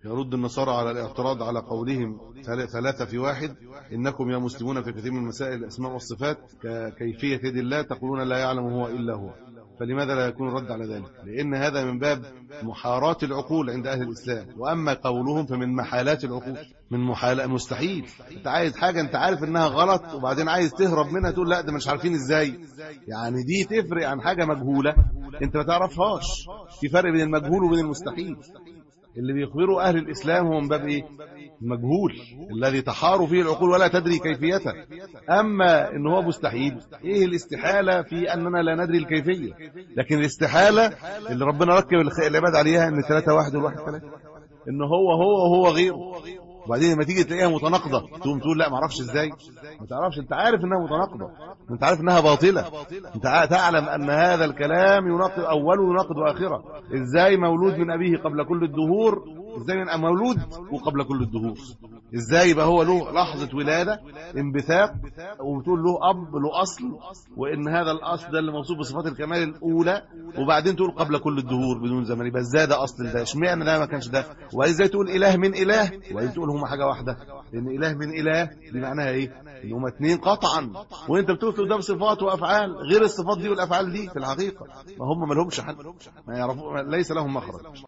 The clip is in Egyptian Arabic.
يرد النصارى على الاعتراض على قولهم ثلاثة في واحد إنكم يا مسلمون في كثير من مسائل الأسماء والصفات ككيفية يد الله تقولون لا يعلم هو إلا هو فلماذا لا يكون الرد على ذلك لأن هذا من باب محاراة العقول عند أهل الإسلام وأما قولهم فمن محالات العقول من محال مستحيل أنت عايز حاجة أنت عارف إنها غلط وبعدين عايز تهرب منها تقول لا ده مش عارفين إزاي يعني دي تفرق عن حاجة مجهولة أنت ما تعرفهاش في فرق بين المجهول وبين المستحيل اللي بيخبروا أهل الإسلام هو من باب إيه المجهول الذي تحار فيه العقول ولا تدري كيفيته أما إن هو مستحيل إيه الاستحالة في أننا لا ندري الكيفية لكن الاستحالة اللي ربنا ركب العباد عليها إن ثلاثة واحد والواحد ثلاثة إن هو هو وهو غيره وبعدين لما تيجي تلاقيها متناقضه تقوم تقول لا ما اعرفش ازاي ما تعرفش انت عارف انها متناقضه انت عارف انها باطله انت تعلم ان هذا الكلام يناقض اوله يناقض اخره ازاي مولود من ابيه قبل كل الدهور ازاي من مولود وقبل كل الدهور ازاي يبقى هو له لحظه ولاده انبثاق وبتقول له اب له اصل وان هذا الاصل ده اللي موصوف بصفات الكمال الاولى وبعدين تقول قبل كل الدهور بدون زمن يبقى ازاي ده اصل ده اشمعنى ده ما كانش ده وبعدين ازاي تقول اله من اله وبعدين تقول هما حاجه واحده لان اله من اله دي معناها ايه ان هما اثنين قطعا وانت بتقول قدام صفات وافعال غير الصفات دي والافعال دي في الحقيقه ما هم ما لهمش حل ما يعرفوا ليس لهم مخرج